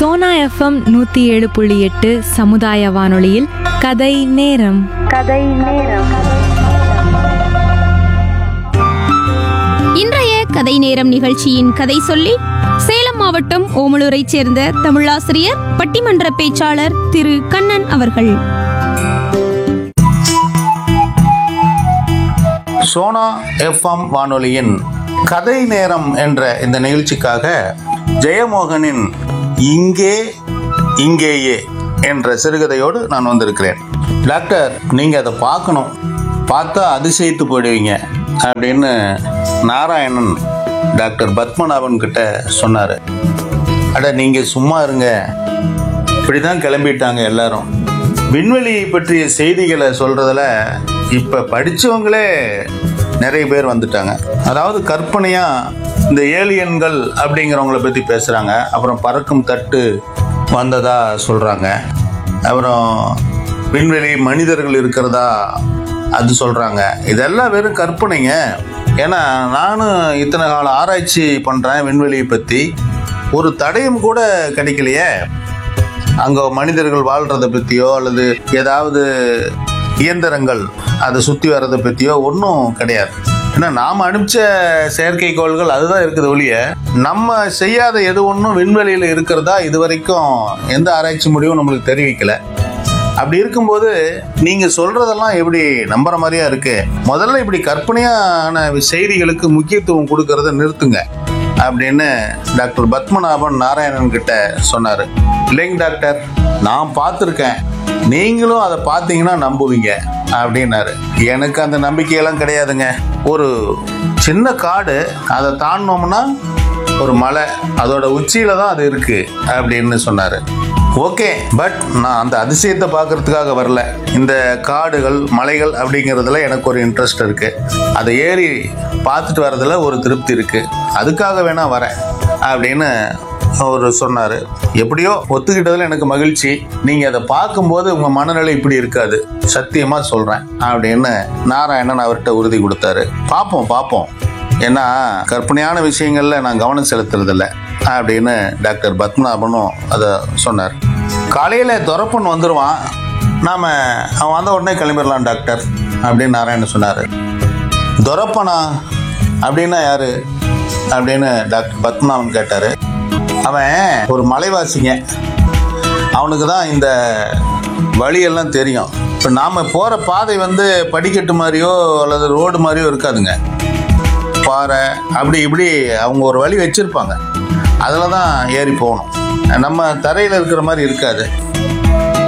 Sona FM நூற்றி ஏழு புள்ளி எட்டு சமுதாய வானொலியில் கதை நேரம் இன்றைய கதை நேரம் நிகழ்ச்சியின் கதை சொல்லி சேலம் மாவட்டம் ஓமலூரைச் சேர்ந்த தமிழாசிரியர் பட்டிமன்ற பேச்சாளர் திரு கண்ணன் அவர்கள் சோனா எஃப்எம் வானொலியின் கதை நேரம் என்ற இந்த நிகழ்ச்சிக்காக ஜெயமோகனின் இங்கே இங்கேயே என்ற சிறுகதையோடு நான் வந்திருக்கிறேன் டாக்டர் நீங்கள் அதை பார்க்கணும் பார்த்தா அதிசயித்து போயிடுவீங்க அப்படின்னு நாராயணன் டாக்டர் பத்மநாபன் கிட்ட சொன்னார் அட நீங்கள் சும்மா இருங்க இப்படி தான் கிளம்பிட்டாங்க எல்லாரும் விண்வெளி பற்றிய செய்திகளை சொல்றதுல இப்ப படிச்சவங்களே நிறைய பேர் வந்துட்டாங்க அதாவது கற்பனையா இந்த ஏலியன்கள் அப்படிங்கிறவங்கள பத்தி பேசுறாங்க அப்புறம் பறக்கும் தட்டு வந்ததா சொல்றாங்க அப்புறம் விண்வெளி மனிதர்கள் இருக்கிறதா அது சொல்றாங்க இதெல்லாம் வெறும் கற்பனைங்க ஏன்னா நானும் இத்தனை கால ஆராய்ச்சி பண்றேன் விண்வெளியை பத்தி ஒரு தடயம் கூட கிடைக்கலையே அங்க மனிதர்கள் வாழ்றதை பத்தியோ அல்லது ஏதாவது இயந்திரங்கள் அதை சுத்தி வர்றதை பத்தியோ ஒன்றும் கிடையாது ஏன்னா நாம் அனுப்பிச்ச செயற்கைக்கோள்கள் அதுதான் இருக்குது ஒழிய நம்ம செய்யாத எது ஒன்றும் விண்வெளியில் இருக்கிறதா இது வரைக்கும் எந்த ஆராய்ச்சி முடிவும் நம்மளுக்கு தெரிவிக்கல அப்படி இருக்கும்போது நீங்க சொல்றதெல்லாம் எப்படி நம்புற மாதிரியா இருக்கு முதல்ல இப்படி கற்பனையான செய்திகளுக்கு முக்கியத்துவம் கொடுக்கறத நிறுத்துங்க அப்படின்னு டாக்டர் பத்மநாபன் நாராயணன் கிட்ட சொன்னாரு இல்லைங்க டாக்டர் நான் பார்த்துருக்கேன் நீங்களும் அதை பார்த்தீங்கன்னா நம்புவீங்க அப்படின்னாரு எனக்கு அந்த நம்பிக்கையெல்லாம் கிடையாதுங்க ஒரு சின்ன காடு அதை தாண்டினோம்னா ஒரு மலை அதோட உச்சியில தான் அது இருக்கு அப்படின்னு சொன்னாரு ஓகே பட் நான் அந்த அதிசயத்தை பார்க்கறதுக்காக வரல இந்த காடுகள் மலைகள் அப்படிங்கிறதுல எனக்கு ஒரு இன்ட்ரெஸ்ட் இருக்கு அதை ஏறி பார்த்துட்டு வரதுல ஒரு திருப்தி இருக்கு அதுக்காக வேணா வரேன் அப்படின்னு அவர் சொன்னார் எப்படியோ ஒத்துக்கிட்டதுல எனக்கு மகிழ்ச்சி நீங்கள் அதை பார்க்கும்போது உங்கள் மனநிலை இப்படி இருக்காது சத்தியமாக சொல்கிறேன் அப்படின்னு நாராயணன் அவர்கிட்ட உறுதி கொடுத்தாரு பார்ப்போம் பார்ப்போம் ஏன்னா கற்பனையான விஷயங்கள்ல நான் கவனம் செலுத்துறதில்ல அப்படின்னு டாக்டர் பத்மநாபனும் அதை சொன்னார் காலையில் துரப்பன் வந்துடுவான் நாம் அவன் வந்த உடனே கிளம்பிடலாம் டாக்டர் அப்படின்னு நாராயணன் சொன்னார் துரப்பனா அப்படின்னா யாரு அப்படின்னு டாக்டர் பத்மநாபன் கேட்டார் அவன் ஒரு மலைவாசிங்க அவனுக்கு தான் இந்த வழியெல்லாம் தெரியும் இப்போ நாம் போகிற பாதை வந்து படிக்கட்டு மாதிரியோ அல்லது ரோடு மாதிரியோ இருக்காதுங்க பாறை அப்படி இப்படி அவங்க ஒரு வழி வச்சுருப்பாங்க அதில் தான் ஏறி போகணும் நம்ம தரையில் இருக்கிற மாதிரி இருக்காது